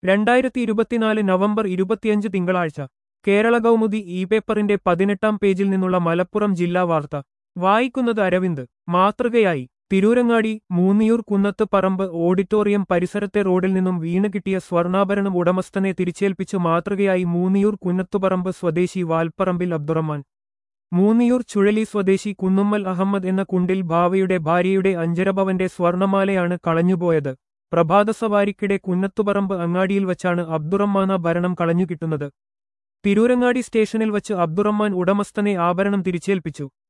രണ്ടായിരത്തി ഇരുപത്തിനാല് നവംബർ ഇരുപത്തിയഞ്ച് തിങ്കളാഴ്ച കേരള കൗമുദി ഇ പേപ്പറിന്റെ പതിനെട്ടാം പേജിൽ നിന്നുള്ള മലപ്പുറം ജില്ലാ വാർത്ത വായിക്കുന്നത് അരവിന്ദ് മാതൃകയായി തിരൂരങ്ങാടി മൂന്നിയൂർ കുന്നത്ത് പറമ്പ് ഓഡിറ്റോറിയം പരിസരത്തെ റോഡിൽ നിന്നും വീണ് കിട്ടിയ സ്വർണ്ണാഭരണം ഉടമസ്ഥനെ തിരിച്ചേൽപ്പിച്ചു മാതൃകയായി മൂന്നിയൂർ കുന്നത്തുപറമ്പ് സ്വദേശി വാൽപ്പറമ്പിൽ അബ്ദുറഹ്മാൻ മൂന്നിയൂർ ചുഴലി സ്വദേശി കുന്നുമ്മൽ അഹമ്മദ് എന്ന കുണ്ടിൽ ഭാവയുടെ ഭാര്യയുടെ അഞ്ചരഭവന്റെ സ്വർണമാലയാണ് കളഞ്ഞുപോയത് പ്രഭാതസവാരിക്കിടെ കുന്നത്തുപറമ്പ് അങ്ങാടിയിൽ വച്ചാണ് അബ്ദുറഹ്മാൻ ഭരണം കളഞ്ഞുകിട്ടുന്നത് തിരൂരങ്ങാടി സ്റ്റേഷനിൽ വച്ച് അബ്ദുറഹ്മാൻ ഉടമസ്ഥനെ ആഭരണം തിരിച്ചേൽപ്പിച്ചു